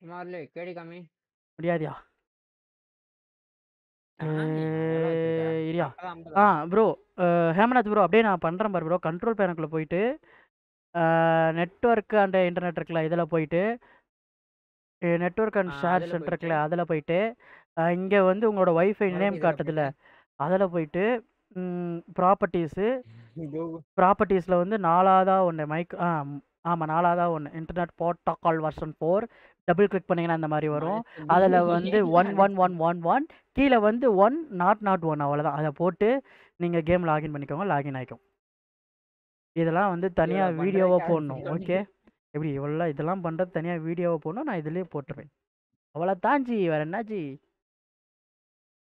குமார்லே கேடி காமி முடியாதியா சாமி, அதெல்லாம் வச்சிருக்கா. ஏய், இரியா அப்பதான் ஐம்பது ஆ ப்ரோ ஹேமநாத் ப்ரோ அப்படியே நான் பண்ணுறேன் பாரு ப்ரோ கண்ட்ரோல் பேனக்குள்ளே போயிட்டு நெட்ஒர்க் அண்ட் இன்டர்நெட் இருக்குல்ல இதில் போயிட்டு நெட்ஒர்க் அண்ட் ஆ, ஷேர் அதுல சென்டர் இருக்குல்ல அதில் போயிட்டு இங்கே வந்து உங்களோட வைஃபை நேம் மறுபடியும் இதுல காட்டுதுல அதில் போயிட்டு ப்ராப்பர்ட்டிஸு Google- ப்ராப்பர்ட்டிஸில் வந்து நாலாவதா ஒன்று மைக் ஆ ஆமாம் நாலாவதா ஒன்று internet protocol version four double click பண்ணிங்கன்னா இந்த மாதிரி வரும் அதில் வந்து one one one one one கீழே வந்து ஒன் நாட் நாட் ஒன் அவ்வளோதான் அதை போட்டு நீங்கள் கேம் லாகின் பண்ணிக்கோங்க லாகின் ஆகிக்கும் இதெல்லாம் வந்து தனியாக பண்றதுக்கு வீடியோவாக யாரும் போடணும் இல்ல. ஓகே எப்படி இவ்வளோ இதெல்லாம் பண்ணுறது தனியாக வீடியோவை போடணும் நான் இதுலேயே போட்டுருவேன் அவ்வளோ தான் ஜி வேறு என்ன ஜி